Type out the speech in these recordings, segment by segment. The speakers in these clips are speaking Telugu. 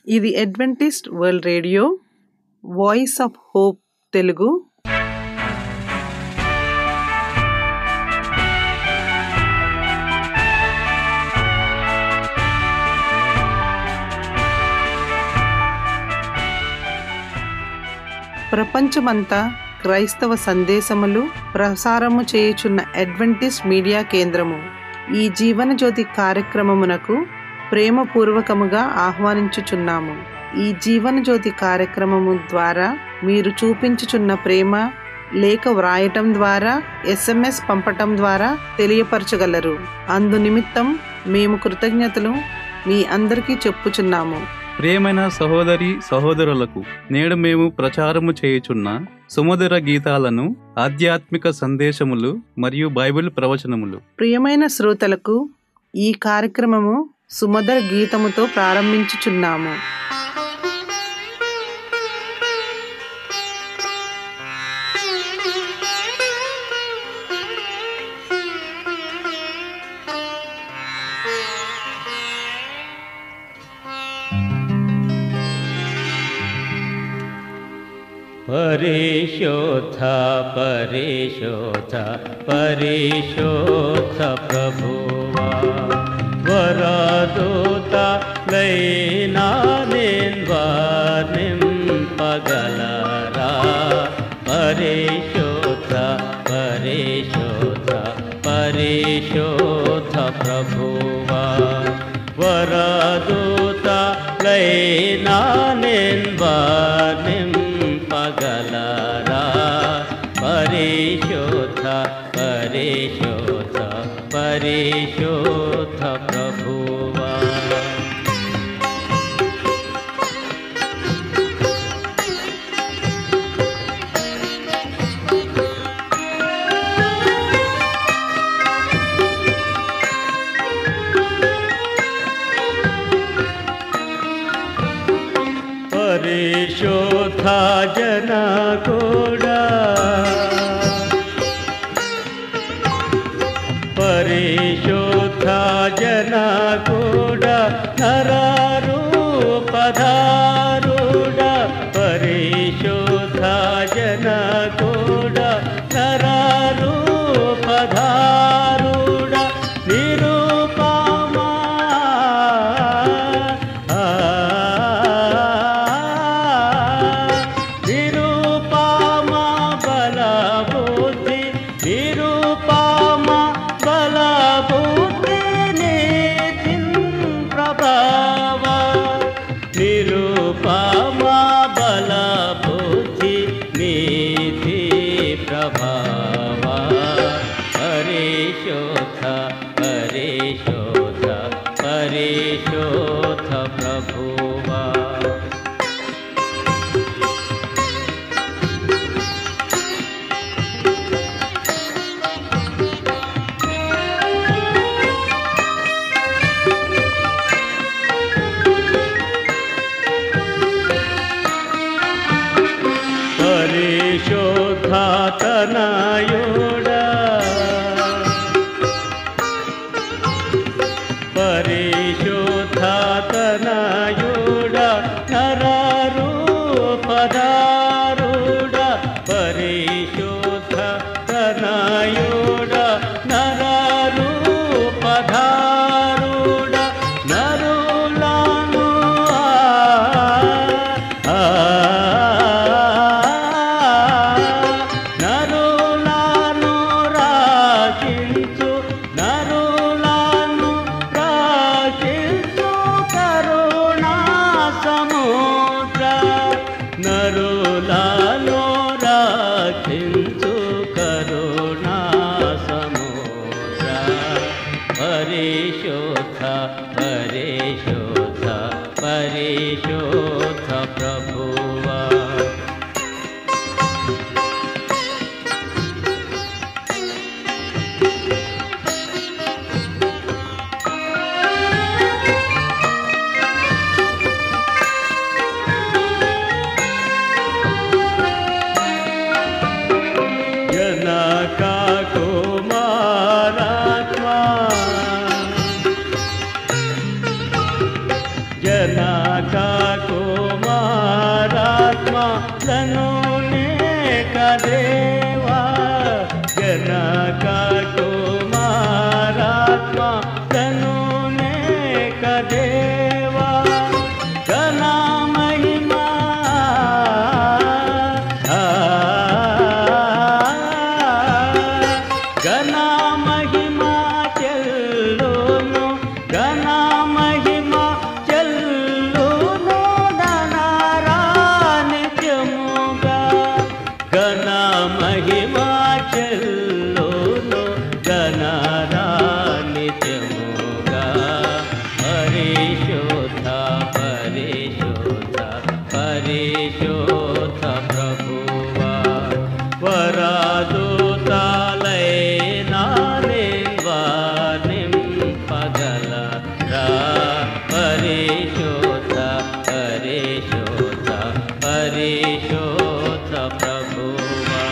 ఇది Adventist world radio voice of hope Telugu ప్రపంచమంతా క్రైస్తవ సందేశములు ప్రసారము చేయుచున్న అడ్వెంటిస్ట్ మీడియా కేంద్రము ఈ జీవనజ్యోతి కార్యక్రమమునకు ప్రేమపూర్వకముగా ఆహ్వానించుచున్నాము ఈ జీవనజ్యోతి కార్యక్రమము ద్వారా మీరు చూపించుచున్న ప్రేమ లేఖ వ్రాయటం ద్వారా ఎస్ఎంఎస్ పంపటం ద్వారా తెలియపరచగలరు అందు నిమిత్తం మేము కృతజ్ఞతలు మీ అందరికీ చెప్పుచున్నాము ప్రియమైన సహోదరి సహోదరులకు నేడు మేము ప్రచారము చేయుచున్న సుమధుర గీతాలను ఆధ్యాత్మిక సందేశములు మరియు బైబిల్ ప్రవచనములు ప్రియమైన శ్రోతలకు ఈ కార్యక్రమము సుమధుర గీతముతో ప్రారంభించుచున్నాము परिशोध परिशोध परिशोध प्रभुवा वरदूत लैना निम्पगलरा परिशोध परिशोध परिशोध प्रभुवा वरदूत लैना निम्पगलरा परिशोध परिशोध परिशोध प्रभुवा ಪರಿಶೋಧ ಜನ ಕೂಡ ಪರಿಶೋಧ ಜನ ಕೂಡ ನರೂಪಧಾರೂಢ ಪರಿಶೋಧ ಜನ ಕೂಡ ನರೂಪಧಾರೂಢ ನಿರೂಪಮ నిరుపమ బల బుద్ధి నిరుపమ బల బుద్ధి నితిన్ ప్రభావ నిరుపమ బల బుద్ధి నిధి ప్రభావ పరిశోధ పరిశోధ పరిశోధ ప్రభువా పరిశోధాతనయోడ పరిశోధాతనయోడ నరూపధారుడ పరిశోధ తనయోడ నరూపధారుడ నరులను ఆ నరులను రాకించు నరులను రాకించు కరుణా సముద్ర నరులను రాకించు కరుణా సముద్ర పరిశోధ పరిశోధ పరిశోధ ప్రభువా जनका कुमारात्मा जनका పరిశోధ ప్రభువా వరాదుతాలైనా నింపగలరా పరిశోధ పరిశోధ పరిశోధ ప్రభువా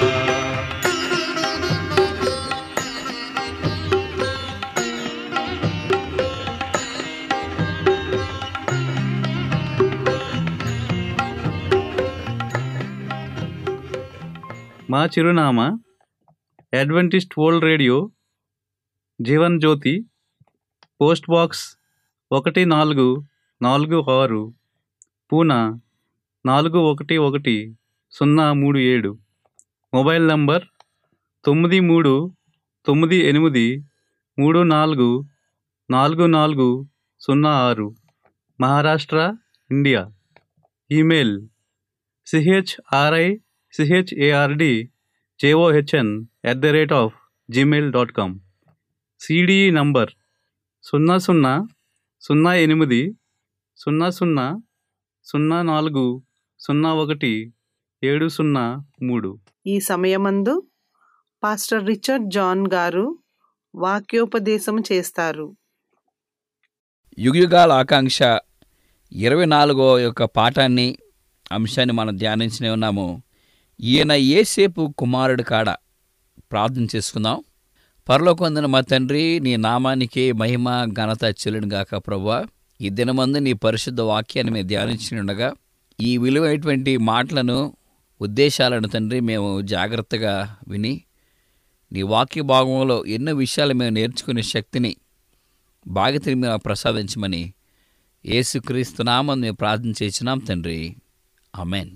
మా చిరునామా Adventist world radio Jeevan Jyoti post box ఒకటి నాలుగు నాలుగు ఆరు పూనా నాలుగు ఒకటి ఒకటి సున్నా మూడు ఏడు మొబైల్ నంబర్ తొమ్మిది మూడు తొమ్మిది ఎనిమిది మూడు నాలుగు నాలుగు నాలుగు సున్నా ఆరు Maharashtra India email CHRI CHARD JOHN at the rate of Gmail dot com CDE number సున్నా సున్నా సున్నా ఎనిమిది సున్నా సున్నా సున్నా నాలుగు సున్నా ఒకటి ఏడు సున్నా మూడు ఈ సమయమందు పాస్టర్ రిచర్డ్ జాన్ గారు వాక్యోపదేశం చేస్తారు యుగయుగాల ఆకాంక్ష ఇరవై నాలుగో యొక్క పాఠాన్ని అంశాన్ని మనం ధ్యానించనే ఉన్నాము ఈయన ఏసేపు కుమారుడు కాడ ప్రార్థన చేసుకుందాం పరలోకొందిన మా తండ్రి నీ నామానికి మహిమ ఘనత చెల్లునుగాక ప్రభా ఈ దినమందు నీ పరిశుద్ధ వాక్యాన్ని మేము ధ్యానించినుండగా ఈ విలువైనటువంటి మాటలను ఉద్దేశాలను తండ్రి మేము జాగ్రత్తగా విని నీ వాక్య భాగంలో ఎన్నో విషయాలు మేము నేర్చుకునే శక్తిని బాగితిని మేము ప్రసాదించమని యేసుక్రీస్తు నామం మేము ప్రార్థన చేసినాం తండ్రి అమెన్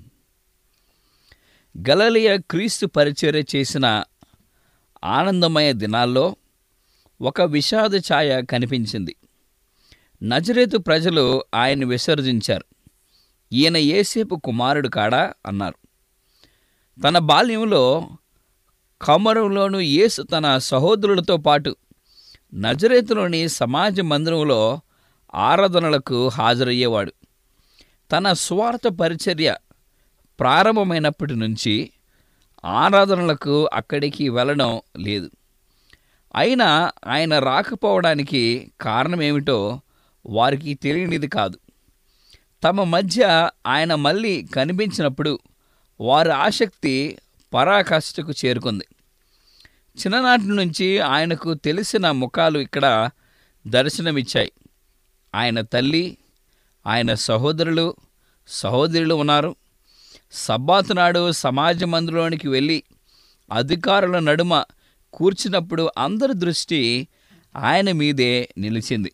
గలలియ క్రీస్తు పరిచర్య చేసిన ఆనందమయ దినాల్లో ఒక విషాద ఛాయ కనిపించింది నజరేతు ప్రజలు ఆయన విసర్జించారు ఈయన ఏసేపు కుమారుడు కాడా అన్నారు తన బాల్యంలో కమరంలోను యేసు తన సహోదరులతో పాటు నజరేతులోని సమాజ మందిరంలో ఆరాధనలకు హాజరయ్యేవాడు తన స్వార్థ పరిచర్య ప్రారంభమైనప్పటి నుంచి ఆరాధనలకు అక్కడికి వెళ్ళడం లేదు అయినా ఆయన రాకపోవడానికి కారణమేమిటో వారికి తెలియనిది కాదు తమ మధ్య ఆయన మళ్ళీ కనిపించినప్పుడు వారి ఆసక్తి పరాకాష్ఠకు చేరుకుంది చిన్ననాటి నుంచి ఆయనకు తెలిసిన ముఖాలు ఇక్కడ దర్శనమిచ్చాయి ఆయన తల్లి ఆయన సహోదరులు సహోదరులు ఉన్నారు సబ్బాతు నాడు సమాజ మందిరంలోనికి వెళ్ళి అధికారుల నడుమ కూర్చున్నప్పుడు అందరి దృష్టి ఆయన మీదే నిలిచింది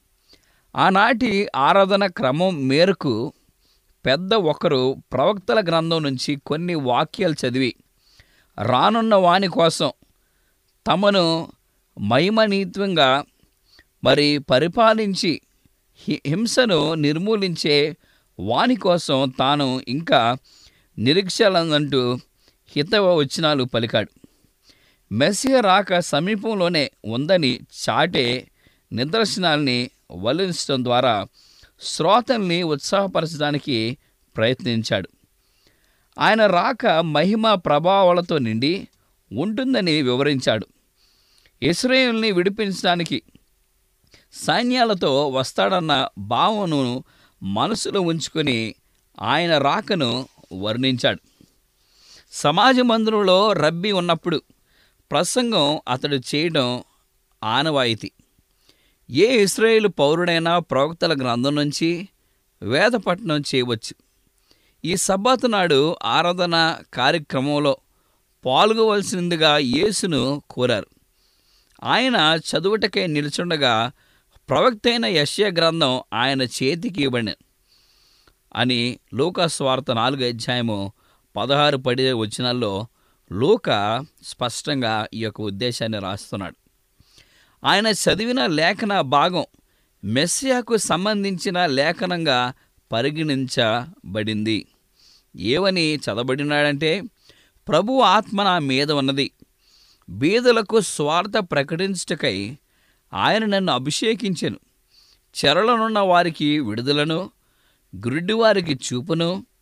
ఆనాటి ఆరాధన క్రమం మేరకు పెద్ద ఒకరు ప్రవక్తల గ్రంథం నుంచి కొన్ని వాక్యాలు చదివి రానున్న వాని కోసం తమను మహిమనీత్వంగా మరి పరిపాలించి హి- హింసను నిర్మూలించే వాని కోసం తాను ఇంకా నిరీక్షలందంటూ హితవ వచనాలు పలికాడు మెస్సియ రాక సమీపంలోనే ఉందని చాటే నిదర్శనాల్ని వల్లించడం ద్వారా శ్రోతల్ని ఉత్సాహపరచడానికి ప్రయత్నించాడు ఆయన రాక మహిమ ప్రభావాలతో నిండి ఉంటుందని వివరించాడు ఇస్రాయేల్ని విడిపించడానికి సైన్యాలతో వస్తాడన్న భావను మనసులో ఉంచుకొని ఆయన రాకను వర్ణించాడు సమాజ మందిరంలో రబ్బీ ఉన్నప్పుడు ప్రసంగం అతడు చేయడం ఆనవాయితీ ఏ ఇస్రాయేలు పౌరుడైనా ప్రవక్తల గ్రంథం నుంచి వేదపట్నం చేయవచ్చు ఈ సబ్బాతు నాడు ఆరాధన కార్యక్రమంలో పాల్గొవలసిందిగా యేసును కోరారు ఆయన చదువుటకై నిల్చుండగా ప్రవక్త అయిన యశ్య గ్రంథం ఆయన చేతికి ఇవ్వబడి అని లూకా స్వార్త నాలుగు అధ్యాయము పదహారు పడి వచనాల్లో లూక స్పష్టంగా ఈ యొక్క ఉద్దేశాన్ని రాస్తున్నాడు ఆయన చదివిన లేఖన భాగం మెస్సియాకు సంబంధించిన లేఖనంగా పరిగణించబడింది ఏవని చదవబడినాడంటే ప్రభు ఆత్మ నా మీద ఉన్నది బీదలకు స్వార్థ ప్రకటించుటకై ఆయన నన్ను అభిషేకించెను చెరలనున్న వారికి విడుదలను గురుడి వారికి చూపును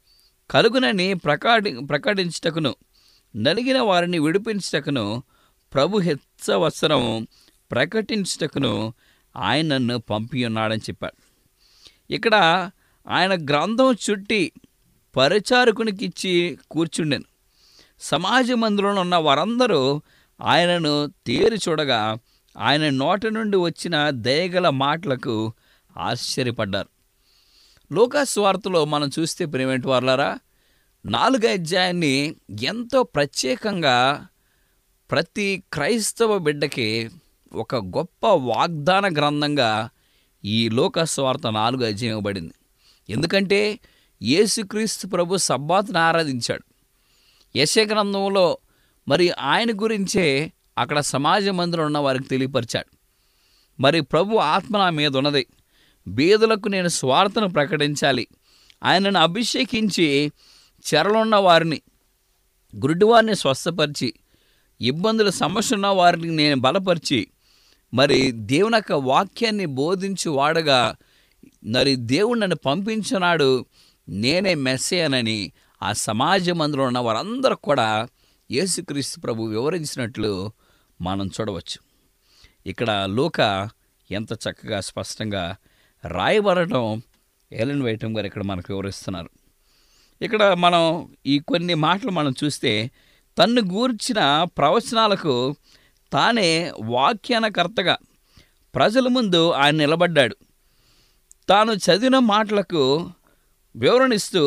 కలుగునని ప్రకటి ప్రకటించుటకును నలిగిన వారిని విడిపించుటకును ప్రభు హెచ్చవసరం ప్రకటించుటకును ఆయన నన్ను పంపి ఉన్నాడని చెప్పాడు ఇక్కడ ఆయన గ్రంథం చుట్టి పరిచారకునికి ఇచ్చి కూర్చుండెను సమాజ మందిరంలో ఉన్న వారందరూ ఆయనను తేరి చూడగా ఆయన నోట నుండి వచ్చిన దయగల మాటలకు ఆశ్చర్యపడ్డారు లోకాస్వార్తలో మనం చూస్తే ప్రేమేంటి వార్లారా నాలుగో అధ్యాయాన్ని ఎంతో ప్రత్యేకంగా ప్రతి క్రైస్తవ బిడ్డకి ఒక గొప్ప వాగ్దాన గ్రంథంగా ఈ లోకస్వార్త నాలుగు అధ్యాయం ఇవ్వబడింది ఎందుకంటే యేసుక్రీస్తు ప్రభు సబ్బాతును ఆరాధించాడు యశ గ్రంథంలో మరి ఆయన గురించే అక్కడ సమాజ మందిరం ఉన్న వారికి తెలియపరిచాడు మరి ప్రభు ఆత్మ నా మీద ఉన్నది బీదలకు నేను స్వార్థను ప్రకటించాలి ఆయనను అభిషేకించి చెరలున్న వారిని గురుడివారిని స్వస్థపరిచి ఇబ్బందుల సమస్య ఉన్న వారిని నేను బలపరిచి మరి దేవుని యొక్క వాక్యాన్ని బోధించి వాడగా మరి దేవుడు నన్ను పంపించినాడు నేనే మెస్సేయనని ఆ సమాజ మందిలో ఉన్న వారందరూ కూడా యేసుక్రీస్తు ప్రభు వివరించినట్లు మనం చూడవచ్చు ఇక్కడ లోక ఎంత చక్కగా స్పష్టంగా రాయబడటం ఎలన్ వైటం గారు ఇక్కడ మనకు వివరిస్తున్నారు ఇక్కడ మనం ఈ కొన్ని మాటలు మనం చూస్తే తన్ను గూర్చిన ప్రవచనాలకు తానే వాఖ్యానకర్తగా ప్రజల ముందు ఆయన నిలబడ్డాడు తాను చదివిన మాటలకు వివరణిస్తూ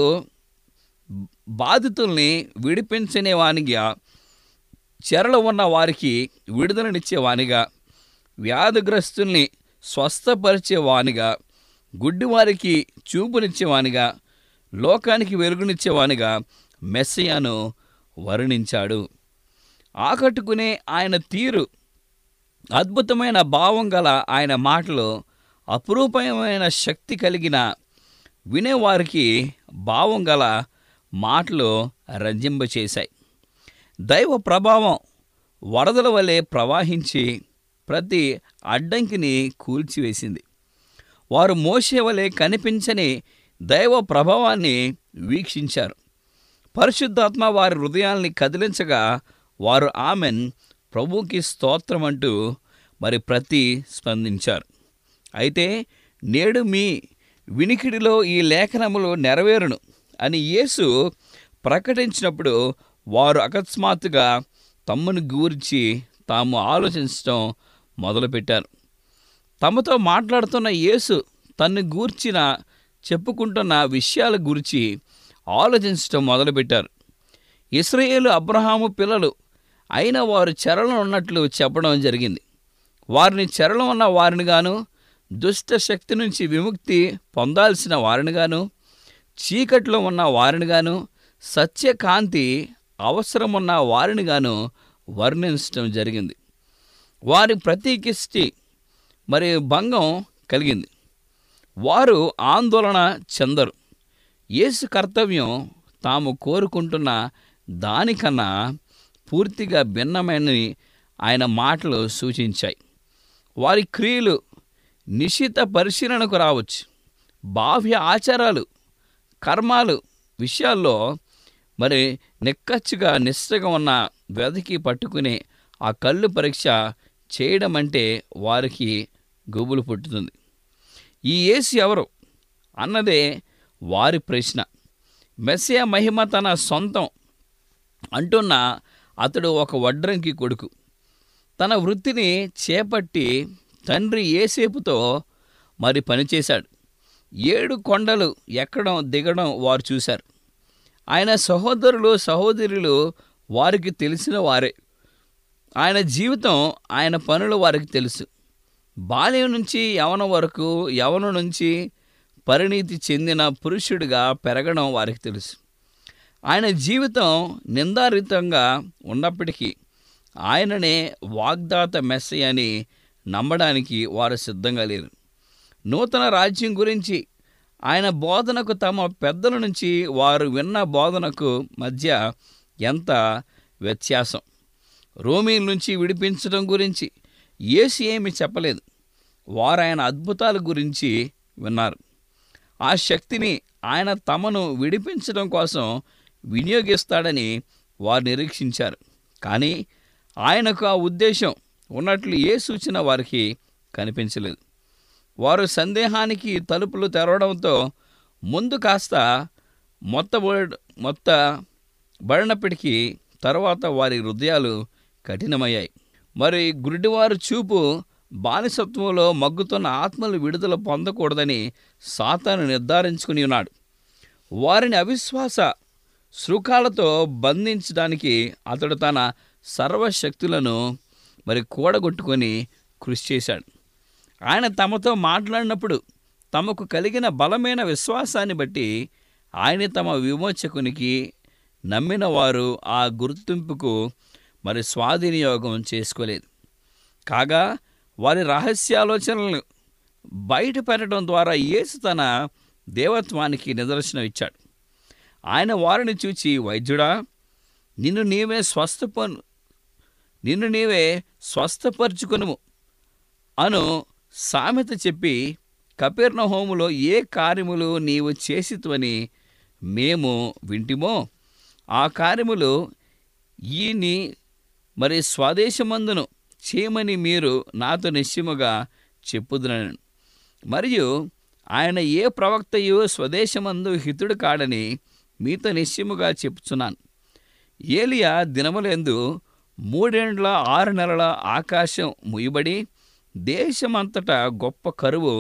బాధితుల్ని విడిపించనేవానిగా చెరలో ఉన్న వారికి విడుదలనిచ్చేవానిగా వ్యాధిగ్రస్తుల్ని స్వస్థపరిచేవానిగా గుడ్డివారికి చూపునిచ్చేవానిగా లోకానికి వెలుగునిచ్చేవానిగా మెస్సయాను వర్ణించాడు ఆకట్టుకునే ఆయన తీరు అద్భుతమైన భావం గల ఆయన మాటలు అపురూపమైన శక్తి కలిగిన వినేవారికి భావం గల మాటలు రంజింపచేశాయి దైవ ప్రభావం వరదల వలె ప్రవాహించి ప్రతి అడ్డంకిని కూల్చివేసింది వారు మోసే వలె కనిపించని దైవ ప్రభావాన్ని వీక్షించారు పరిశుద్ధాత్మ వారి హృదయాల్ని కదిలించగా వారు ఆమెన్ ప్రభుకి స్తోత్రం అంటూ మరి ప్రతి స్పందించారు అయితే నేడు మీ వినికిడిలో ఈ లేఖనములు నెరవేరును అని యేసు ప్రకటించినప్పుడు వారు అకస్మాత్తుగా తమ్ముని గూర్చి తాము ఆలోచించడం మొదలుపెట్టారు తమతో మాట్లాడుతున్న యేసు తన్ను గూర్చిన చెప్పుకుంటున్న విషయాల గురించి ఆలోచించడం మొదలుపెట్టారు ఇస్రాయేలు అబ్రహాము పిల్లలు అయిన వారు చెరలో ఉన్నట్లు చెప్పడం జరిగింది వారిని చెరలో ఉన్న వారిని గాను దుష్ట శక్తి నుంచి విముక్తి పొందాల్సిన వారిని గాను చీకట్లో ఉన్న వారిని గాను సత్యకాంతి అవసరమున్న వారిని గాను వర్ణించడం జరిగింది వారి ప్రతీకిష్టి మరి భంగం కలిగింది వారు ఆందోళన చెందరు యేసు కర్తవ్యం తాము కోరుకుంటున్న దానికన్నా పూర్తిగా భిన్నమైనవి ఆయన మాటలు సూచించాయి వారి క్రియలు నిశిత పరిశీలనకు రావచ్చు బాహ్య ఆచారాలు కర్మాలు విషయాల్లో మరి నిక్కచ్చుగా నిష్టగా ఉన్న వెదకి పట్టుకునే ఆ కళ్ళు పరీక్ష చేయడం అంటే వారికి గుబులు పుట్టుతుంది ఈ యేసు ఎవరు అన్నదే వారి ప్రశ్న మెస్సియా మహిమ తన సొంతం అంటున్న అతడు ఒక వడ్రంకి కొడుకు తన వృత్తిని చేపట్టి తండ్రి ఏసేపుతో మరి పనిచేశాడు ఏడు కొండలు ఎక్కడం దిగడం వారు చూశారు ఆయన సహోదరులు సహోదరులు వారికి తెలిసిన వారే ఆయన జీవితం ఆయన పనులు వారికి తెలుసు బాల్యం నుంచి యవనం వరకు యవనం నుంచి పరిణీతి చెందిన పురుషుడిగా పెరగడం వారికి తెలుసు ఆయన జీవితం నిందారితంగా ఉన్నప్పటికీ ఆయననే వాగ్దాత మెస్సై అని నమ్మడానికి వారు సిద్ధంగా లేరు నూతన రాజ్యం గురించి ఆయన బోధనకు తమ పెద్దల నుంచి వారు విన్న బోధనకు మధ్య ఎంత వ్యత్యాసం రోమీల నుంచి విడిపించడం గురించి యేసు ఏమి చెప్పలేదు వారు ఆయన అద్భుతాల గురించి విన్నారు ఆ శక్తిని ఆయన తమను విడిపించడం కోసం వినియోగిస్తాడని వారు నిరీక్షించారు కానీ ఆయనకు ఆ ఉద్దేశం ఉన్నట్లు ఏ సూచన వారికి కనిపించలేదు వారు సందేహానికి తలుపులు తెరవడంతో ముందు కాస్త మొత్త మొత్త బడినప్పటికీ తర్వాత వారి హృదయాలు కఠినమయ్యాయి మరి గురుడివారు చూపు బానిసత్వంలో మగ్గుతున్న ఆత్మలు విడుదల పొందకూడదని సాతాను నిర్ధారించుకుని ఉన్నాడు వారిని అవిశ్వాస శృఖాలతో బంధించడానికి అతడు తన సర్వశక్తులను మరి కూడగొట్టుకొని కృషి చేశాడు ఆయన తమతో మాట్లాడినప్పుడు తమకు కలిగిన బలమైన విశ్వాసాన్ని బట్టి ఆయన తమ విమోచకునికి నమ్మిన వారు ఆ గుర్తింపుకు మరి స్వాధీనయోగం చేసుకోలేదు కాగా వారి రహస్యాలోచనలను బయటపెట్టడం ద్వారా యేసు తన దేవత్వానికి నిదర్శనం ఇచ్చాడు ఆయన వారిని చూచి వైద్యుడా నిన్ను నీవే స్వస్థప నిన్ను నీవే స్వస్థపరుచుకునుము అను సామెత చెప్పి కపెర్నహోములో ఏ కార్యములు నీవు చేసిత్వని మేము వింటిమో ఆ కార్యములు ఈని మరి స్వదేశమందును చేయమని మీరు నాతో నిశ్చయముగా చెప్పుదునను మరియు ఆయన ఏ ప్రవక్తయు స్వదేశమందు హితుడు కాడని మీతో నిశ్చయముగా చెప్పుచున్నాను ఏలియా దినములందు మూడేండ్ల ఆరు నెలల ఆకాశం ముయ్యబడి దేశమంతటా గొప్ప కరువు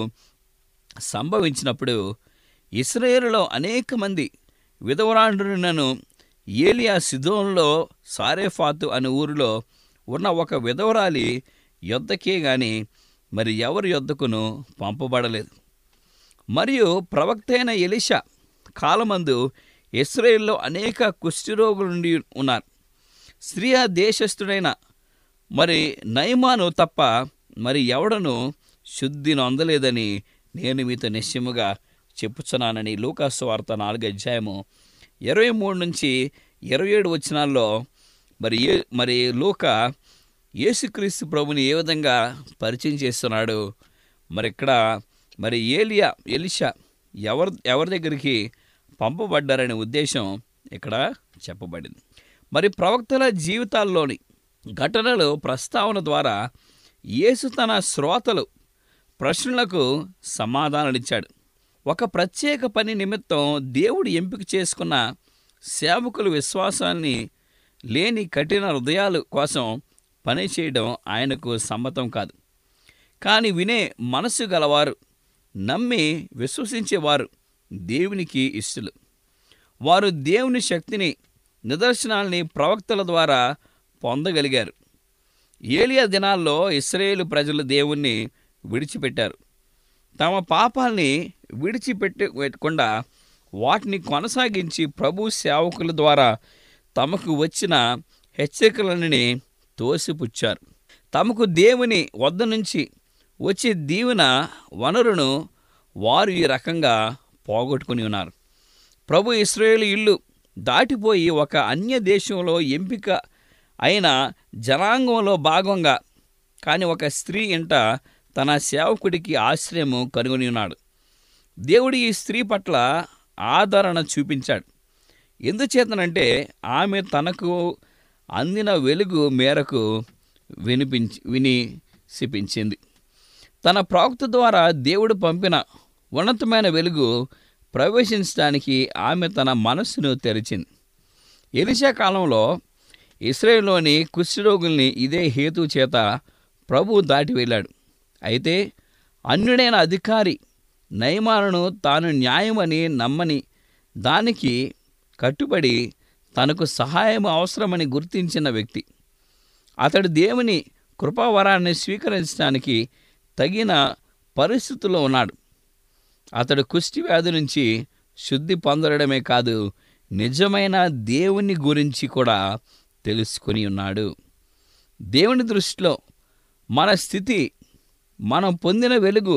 సంభవించినప్పుడు ఇస్రాయేలులో అనేక మంది విధవరాండ్రులను ఏలియా సిదోన్లో సారేఫాతు అనే ఊరిలో ఉన్న ఒక విధవరాలి యొద్దకే గాని మరి ఎవరి యొద్దకును పంపబడలేదు మరియు ప్రవక్త అయిన ఎలిషా కాలమందు ఇస్రాయేల్లో అనేక కుష్ఠరోగులు నుండి ఉన్నారు స్త్రీయ దేశస్థుడైన మరి నయమాను తప్ప మరి ఎవడను శుద్ధి నొందలేదని నేను మీతో నిశ్చయముగా చెప్పుచున్నానని లూకాసు వార్త నాలుగు అధ్యాయము ఇరవై మూడు నుంచి ఇరవై ఏడు వచనాల్లో మరి ఏ మరి లూక యేసుక్రీస్తు ప్రభుని ఏ విధంగా పరిచయం చేస్తున్నాడు మరి ఇక్కడ మరి ఏలియా ఎలిషా ఎవరి ఎవరి దగ్గరికి పంపబడ్డారనే ఉద్దేశం ఇక్కడ చెప్పబడింది మరి ప్రవక్తల జీవితాల్లోని ఘటనలు ప్రస్తావన ద్వారా యేసు తన శ్రోతలు ప్రశ్నలకు సమాధానాలిచ్చాడు ఒక ప్రత్యేక పని నిమిత్తం దేవుడు ఎంపిక చేసుకున్న సేవకుల విశ్వాసాన్ని లేని కఠిన హృదయాలు కోసం పని చేయడం ఆయనకు సమ్మతం కాదు కానీ వినే మనసు గలవారు నమ్మి విశ్వసించేవారు దేవునికి ఇష్టలు వారు దేవుని శక్తిని నిదర్శనాల్ని ప్రవక్తల ద్వారా పొందగలిగారు ఏలియా దినాల్లో ఇస్రాయేలు ప్రజలు దేవుణ్ణి విడిచిపెట్టారు తమ పాపాల్ని విడిచిపెట్టకుండా వాటిని కొనసాగించి ప్రభు సేవకుల ద్వారా తమకు వచ్చిన హెచ్చరికలన్నీ తోసిపుచ్చారు తమకు దేవుని వద్ద నుంచి వచ్చే దీవెన వనరును వారు ఈ రకంగా పోగొట్టుకుని ఉన్నారు ప్రభు ఇస్రాయేలు ఇల్లు దాటిపోయి ఒక అన్య దేశంలో ఎంపిక అయిన జనాంగంలో భాగంగా కానీ ఒక స్త్రీ ఇంట తన సేవకుడికి ఆశ్రయము కనుగొని ఉన్నాడు దేవుడు ఈ స్త్రీ పట్ల ఆదరణ చూపించాడు ఎందుచేతనంటే ఆమె తనకు అందిన వెలుగు మేరకు వినిపించి వినిసిపించింది తన ప్రవక్త ద్వారా దేవుడు పంపిన ఉన్నతమైన వెలుగు ప్రవేశించడానికి ఆమె తన మనస్సును తెరిచింది ఎలిషా కాలంలో ఇస్రాయేల్లోని కుష్ఠరోగుల్ని ఇదే హేతు చేత ప్రభు దాటి వెళ్ళాడు అయితే అన్యుడైన అధికారి నయమాలను తాను న్యాయమని నమ్మని దానికి కట్టుబడి తనకు సహాయం అవసరమని గుర్తించిన వ్యక్తి అతడు దేవుని కృపావరాన్ని స్వీకరించడానికి తగిన పరిస్థితుల్లో ఉన్నాడు అతడు కుష్టి వ్యాధి నుంచి శుద్ధి పొందడమే కాదు నిజమైన దేవుని గురించి కూడా తెలుసుకొని ఉన్నాడు దేవుని దృష్టిలో మన స్థితి మనం పొందిన వెలుగు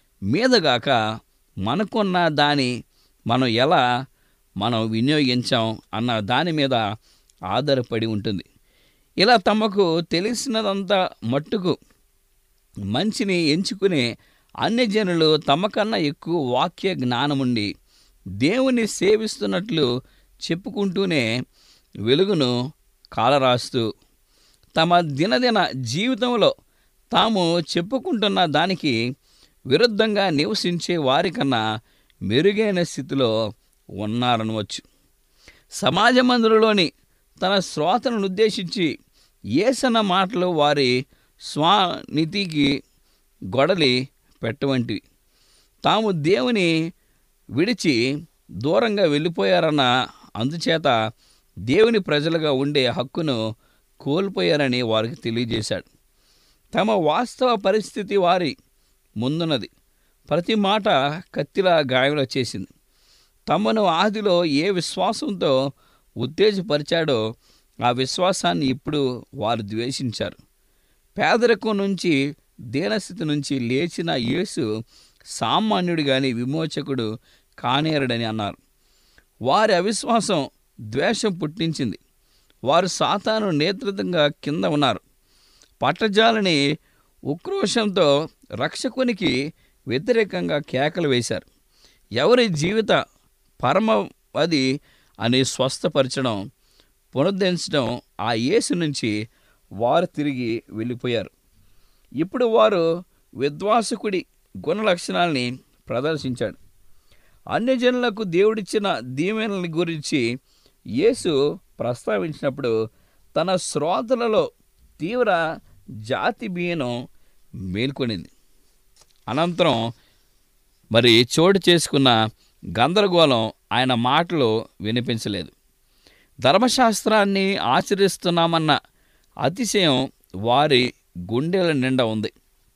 మీదగాక మనకున్న దాని మనం ఎలా మనం వినియోగించాం అన్న దాని మీద ఆధారపడి ఉంటుంది ఇలా తమకు తెలిసినదంతా మట్టుకు మంచిని ఎంచుకునే అన్యజనులు తమకన్నా ఎక్కువ వాక్య జ్ఞానముండి దేవుని సేవిస్తున్నట్లు చెప్పుకుంటూనే వెలుగును కాలరాస్తూ తమ దినదిన జీవితంలో తాము చెప్పుకుంటున్న దానికి విరుద్ధంగా నివసించే వారికన్నా మెరుగైన స్థితిలో ఉన్నారనవచ్చు సమాజ మందిరంలోని తన శ్రోతలను ఉద్దేశించి ఏసన్న మాటలు వారి స్వానితికి గొడలి పెట్టవంటివి తాము దేవుని విడిచి దూరంగా వెళ్ళిపోయారన్న అందుచేత దేవుని ప్రజలుగా ఉండే హక్కును కోల్పోయారని వారికి తెలియజేశాడు తమ వాస్తవ పరిస్థితి వారి ముందున్నది ప్రతి మాట కత్తిలా గాయంలో చేసింది తమను ఆదిలో ఏ విశ్వాసంతో ఉత్తేజపరిచాడో ఆ విశ్వాసాన్ని ఇప్పుడు వారు ద్వేషించారు పేదరికం నుంచి దీనస్థితి నుంచి లేచిన యేసు సామాన్యుడు గాని విమోచకుడు కానేరడని అన్నారు వారి అవిశ్వాసం ద్వేషం పుట్టించింది వారు సాతాను నేతృత్వంగా కింద ఉన్నారు పట్టజాలని ఉక్రోషంతో రక్షకునికి వ్యతిరేకంగా కేకలు వేశారు ఎవరి జీవిత పరమవది అని స్వస్థపరచడం పునరుద్ధరించడం ఆ యేసు నుంచి వారు తిరిగి వెళ్ళిపోయారు ఇప్పుడు వారు విద్వాసకుడి గుణ లక్షణాలని ప్రదర్శించాడు అన్యజనులకు దేవుడిచ్చిన దీవెనల గురించి యేసు ప్రస్తావించినప్పుడు తన శ్రోతలలో తీవ్ర జాతి బియ్యను మేల్కొనింది అనంతరం మరి చోటు చేసుకున్న గందరగోళం ఆయన మాటలు వినిపించలేదు ధర్మశాస్త్రాన్ని ఆచరిస్తున్నామన్న అతిశయం వారి గుండెల నిండా ఉంది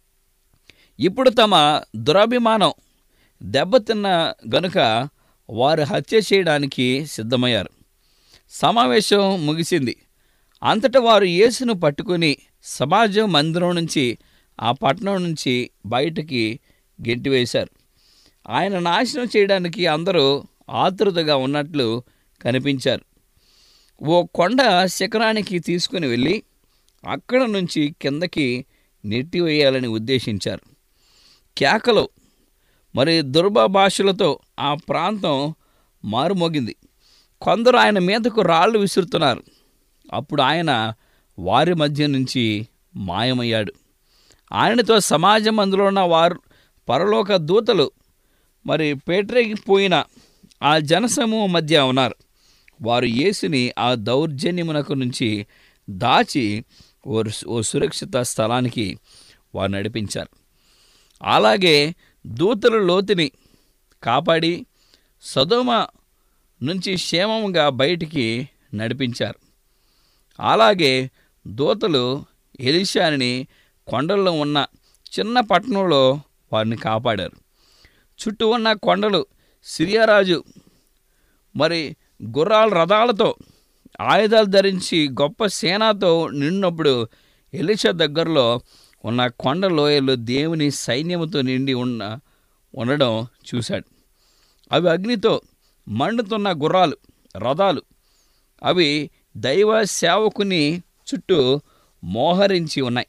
ఇప్పుడు తమ దురభిమానం దెబ్బతిన్న గనుక వారు హత్య చేయడానికి సిద్ధమయ్యారు సమావేశం ముగిసింది అంతటా వారు యేసును పట్టుకుని సమాజం మందిరం నుంచి ఆ పట్టణం నుంచి బయటికి గెంటివేశారు ఆయన నాశనం చేయడానికి అందరూ ఆతృతగా ఉన్నట్లు కనిపించారు ఓ కొండ శిఖరానికి తీసుకుని వెళ్ళి అక్కడ నుంచి కిందకి నెట్టివేయాలని ఉద్దేశించారు కేకలు మరి దుర్భ భాషలతో ఆ ప్రాంతం మారుమోగింది కొందరు ఆయన మీదకు రాళ్ళు విసురుతున్నారు అప్పుడు ఆయన వారి మధ్య నుంచి మాయమయ్యాడు ఆయనతో సమాజం అందులో ఉన్న వారు పరలోక దూతలు మరి పేటరేగిపోయిన ఆ జనసమూహం మధ్య ఉన్నారు వారు యేసుని ఆ దౌర్జన్యమునకు నుంచి దాచి ఓ ఓ సురక్షిత స్థలానికి వారు నడిపించారు అలాగే దూతలు లోతుని కాపాడి సదోమ నుంచి క్షేమంగా బయటికి నడిపించారు అలాగే దూతలు ఎలిషాని కొండల్లో ఉన్న చిన్న పట్టణంలో వారిని కాపాడారు చుట్టూ ఉన్న కొండలు సిరియారాజు మరి గుర్రాల రథాలతో ఆయుధాలు ధరించి గొప్ప సేనాతో నిండినప్పుడు ఎలిషా దగ్గరలో ఉన్న కొండ లోయలు దేవుని సైన్యముతో నిండి ఉన్న ఉండడం చూశాడు అవి అగ్నితో మండుతున్న గుర్రాలు రథాలు అవి దైవ సేవకుని చుట్టూ మోహరించి ఉన్నాయి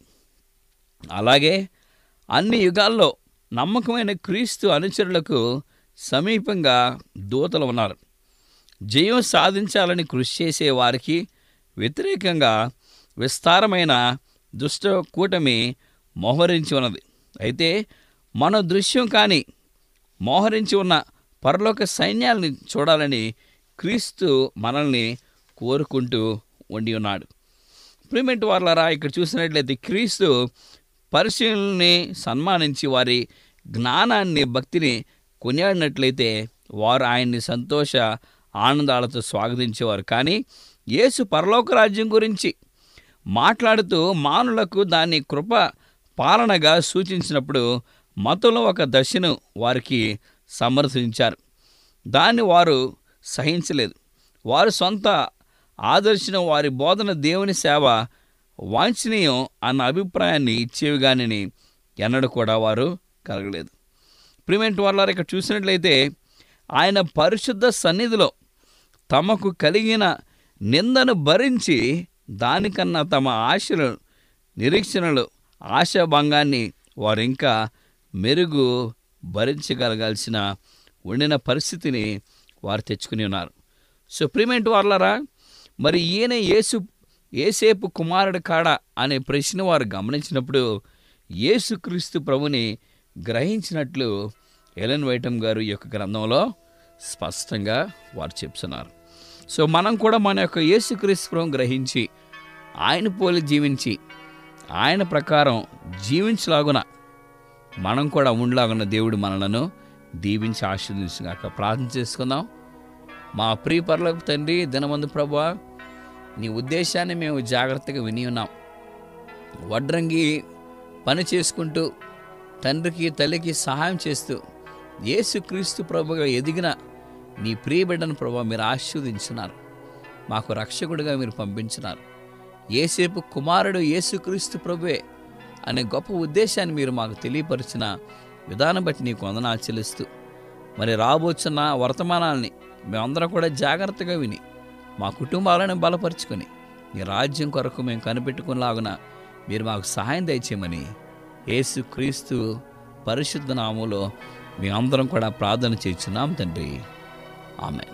అలాగే అన్ని యుగాల్లో నమ్మకమైన క్రీస్తు అనుచరులకు సమీపంగా దూతలు ఉన్నారు జయం సాధించాలని కృషి చేసే వారికి వ్యతిరేకంగా విస్తారమైన దుష్ట కూటమి మోహరించి ఉన్నది అయితే మన దృశ్యం కానీ మోహరించి ఉన్న పరలోక సైన్యాలని చూడాలని క్రీస్తు మనల్ని కోరుకుంటూ ఉండి ఉన్నాడు ప్రిమెంట్ వార్లరా ఇక్కడ చూసినట్లయితే క్రీస్తు పరిశీలనని సన్మానించి వారి జ్ఞానాన్ని భక్తిని కొనియాడినట్లయితే వారు ఆయన్ని సంతోష ఆనందాలతో స్వాగతించేవారు కానీ యేసు పరలోక రాజ్యం గురించి మాట్లాడుతూ మానులకు దాని కృప పాలనగా సూచించినప్పుడు మతంలో ఒక దశను వారికి సమర్థించారు దాన్ని వారు సహించలేదు వారి సొంత ఆదర్శనం వారి బోధన దేవుని సేవ వాంఛనీయం అన్న అభిప్రాయాన్ని ఇచ్చేవి కానీ ఎన్నడూ కూడా వారు కలగలేదు ప్రిమెంట్ వాళ్ళ ఇక్కడ చూసినట్లయితే ఆయన పరిశుద్ధ సన్నిధిలో తమకు కలిగిన నిందను భరించి దానికన్నా తమ ఆశలు నిరీక్షణలు ఆశాభంగాన్ని వారు ఇంకా మెరుగు భరించగలగాల్సిన ఉండిన పరిస్థితిని వారు తెచ్చుకుని ఉన్నారు సో ప్రిమెంట్ వాళ్ళరా మరి ఈయన యేసు ఏసేపు కుమారుడు కాడా అనే ప్రశ్న వారు గమనించినప్పుడు యేసుక్రీస్తు ప్రభుని గ్రహించినట్లు ఎలెన్ వైటం గారు ఈ యొక్క గ్రంథంలో స్పష్టంగా వారు చెప్తున్నారు సో మనం కూడా మన యొక్క యేసుక్రీస్తు ప్రభుని గ్రహించి ఆయన పోలి జీవించి ఆయన ప్రకారం జీవించలాగున మనం కూడా ఉండలాగున్న దేవుడు మనలను దీవించి ఆశీర్వదించుగాక ప్రార్థన చేసుకుందాం మా ప్రియ పరలోక తండ్రి దినమందు ప్రభా నీ ఉద్దేశాన్ని మేము జాగ్రత్తగా విని ఉన్నాం వడ్రంగి పని చేసుకుంటూ తండ్రికి తల్లికి సహాయం చేస్తూ యేసుక్రీస్తు ప్రభుగా ఎదిగిన నీ ప్రియ బిడ్డను ప్రభా మీరు ఆశీర్వదించున్నారు మాకు రక్షకుడిగా మీరు పంపించినారు ఏసేపు కుమారుడు యేసుక్రీస్తు ప్రభువే అనే గొప్ప ఉద్దేశాన్ని మీరు మాకు తెలియపరిచిన విధానం బట్టి నీకు వందనాలు చెల్లిస్తూ మరి రాబోచున్న వర్తమానాల్ని మేమందరం కూడా జాగ్రత్తగా విని మా కుటుంబాలను బలపరుచుకొని నీ రాజ్యం కొరకు మేము కనిపెట్టుకునేలాగున మీరు మాకు సహాయం దయచేయమని యేసు క్రీస్తు పరిశుద్ధ నామంలో మీ అందరం కూడా ప్రార్థన చేస్తున్నాం తండ్రి ఆమె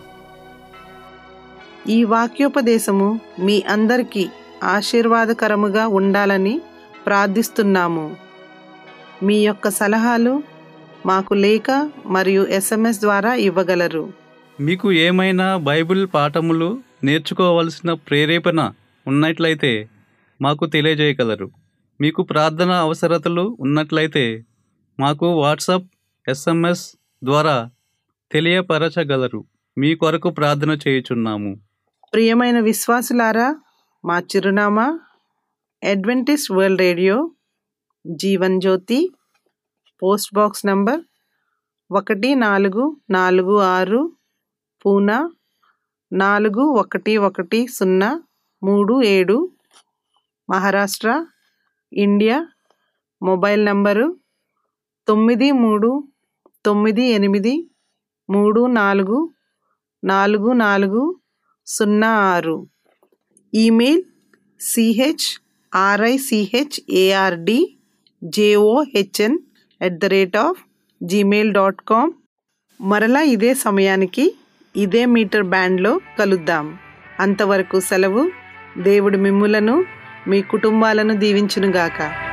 ఈ వాక్యోపదేశము మీ అందరికీ ఆశీర్వాదకరముగా ఉండాలని ప్రార్థిస్తున్నాము మీ యొక్క సలహాలు మాకు లేఖ మరియు ఎస్ఎంఎస్ ద్వారా ఇవ్వగలరు మీకు ఏమైనా బైబిల్ పాఠములు నేర్చుకోవలసిన ప్రేరేపణ ఉన్నట్లయితే మాకు తెలియజేయగలరు మీకు ప్రార్థన అవసరతలు ఉన్నట్లయితే మాకు వాట్సాప్ ఎస్ఎంఎస్ ద్వారా తెలియపరచగలరు మీ కొరకు ప్రార్థన చేయుచున్నాము ప్రియమైన విశ్వాసులారా మా చిరునామా Adventist world radio Jeevan Jyoti post box number ఒకటి నాలుగు నాలుగు ఆరు పూనా నాలుగు ఒకటి ఒకటి సున్నా మూడు ఏడు మహారాష్ట్ర ఇండియా మొబైల్ నంబరు తొమ్మిది మూడు తొమ్మిది ఎనిమిది మూడు నాలుగు నాలుగు నాలుగు సున్నా ఆరు email CH RICH ARD JOHN at the rate of Gmail dot com మరలా ఇదే సమయానికి ఇదే మీటర్ బ్యాండ్లో కలుద్దాం అంతవరకు సెలవు దేవుడు మిమ్ములను మీ కుటుంబాలను దీవించునుగాక